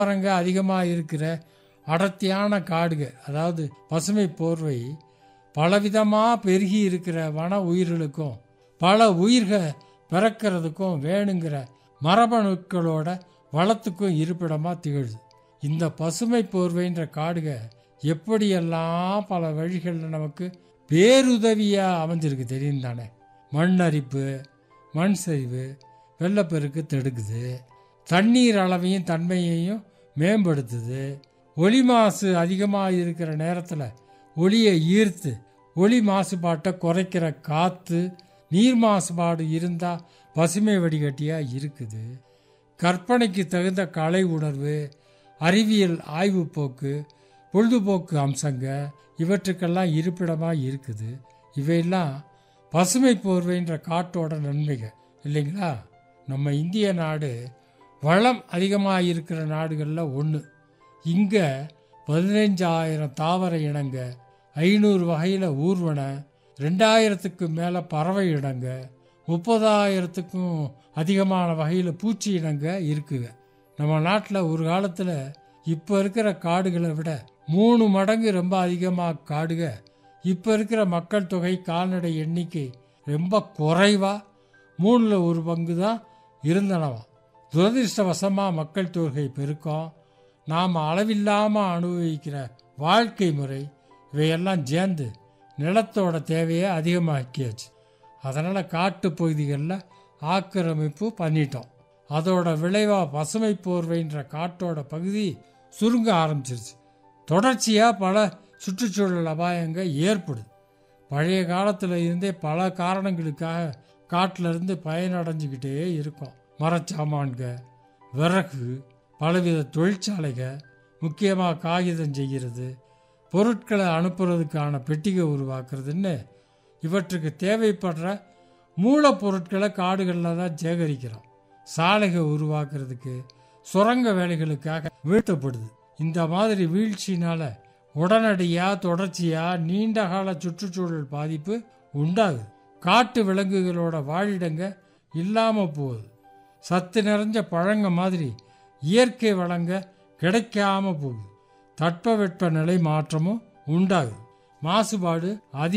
மரங்க அதிகமாக இருக்கிற அடர்த்தியான காடுக அதாவது பசுமை போர்வை பலவிதமாக பெருகி இருக்கிற வன உயிர்களுக்கும் பல உயிர்கள் பிறக்கிறதுக்கும் வேணுங்கிற மரபணுக்களோட வளத்துக்கும் இருப்பிடமாக திகழுது இந்த பசுமை போர்வைன்ற காடுக எப்படியெல்லாம் பல வழிகளில் நமக்கு பேருதவியாக அமைஞ்சிருக்கு தெரியும் தானே மண் அரிப்பு மண் சரிவு வெள்ளப்பெருக்கு தடுக்குது தண்ணீர் அளவையும் தன்மையையும் மேம்படுத்துது ஒளி மாசு அதிகமாக இருக்கிற நேரத்தில் ஒளியை ஈர்த்து ஒளி மாசுபாட்டை குறைக்கிற காற்று நீர் மாசுபாடு இருந்தால் பசுமை வடிகட்டியாக இருக்குது கற்பனைக்கு தகுந்த கலை உணர்வு அறிவியல் ஆய்வு போக்கு பொழுதுபோக்கு அம்சங்க இவற்றுக்கெல்லாம் இருப்பிடமாக இருக்குது இவையெல்லாம் பசுமை போர்வைன்ற காட்டோட நன்மைகள் இல்லைங்களா நம்ம இந்திய நாடு வளம் அதிகமாக இருக்கிற நாடுகளில் ஒன்று இங்கே பதினைஞ்சாயிரம் தாவர இனங்க ஐநூறு வகையில் ஊர்வன ரெண்டாயிரத்துக்கு மேலே பறவை இனங்க முப்பதாயிரத்துக்கும் அதிகமான வகையில் பூச்சி இனங்க இருக்குங்க நம்ம நாட்டில் ஒரு காலத்தில் இப்போ இருக்கிற காடுகளை விட மூணு மடங்கு ரொம்ப அதிகமாக காடுக இப்போ இருக்கிற மக்கள் தொகை கால்நடை எண்ணிக்கை ரொம்ப குறைவா மூணில் ஒரு பங்கு தான் இருந்தனவாம் துரதிருஷ்டவசமாக மக்கள் தொகை பெருக்கம் நாம் அளவில்லாமல் அனுபவிக்கிற வாழ்க்கை முறை இவையெல்லாம் சேர்ந்து நிலத்தோட தேவையை அதிகமாக்கியாச்சு அதனால் காட்டு பகுதிகளில் ஆக்கிரமிப்பு பண்ணிட்டோம் அதோட விளைவாக பசுமை போர்வைன்ற காட்டோட பகுதி சுருங்க ஆரம்பிச்சிருச்சு தொடர்ச்சியாக பல சுற்றுச்சூழல் அபாயங்கள் ஏற்படுது பழைய காலத்தில் இருந்தே பல காரணங்களுக்காக காட்டில் இருந்து பயனடைஞ்சுக்கிட்டே இருக்கோம் மரச்சாமான்க விறகு பலவித தொழிற்சாலைக முக்கியமாக காகிதம் செய்கிறது பொருட்களை அனுப்புறதுக்கான பெட்டிகை உருவாக்குறதுன்னு இவற்றுக்கு தேவைப்படுற மூலப்பொருட்களை காடுகளில் தான் சேகரிக்கிறோம் சாலைகள் உருவாக்குறதுக்கு சுரங்க வேலைகளுக்காக வீழ்த்தப்படுது இந்த மாதிரி வீழ்ச்சினால உடனடியாக தொடர்ச்சியாக நீண்ட கால சுற்றுச்சூழல் பாதிப்பு உண்டாகுது காட்டு விலங்குகளோட வாழிடங்க இல்லாமல் போகுது சத்து நிறைஞ்ச பழங்க மாதிரி இயற்கை வளங்க கிடைக்காம போகுது தட்பவெட்ப நிலை மாற்றமும் உண்டாகுது மாசுபாடு அதிக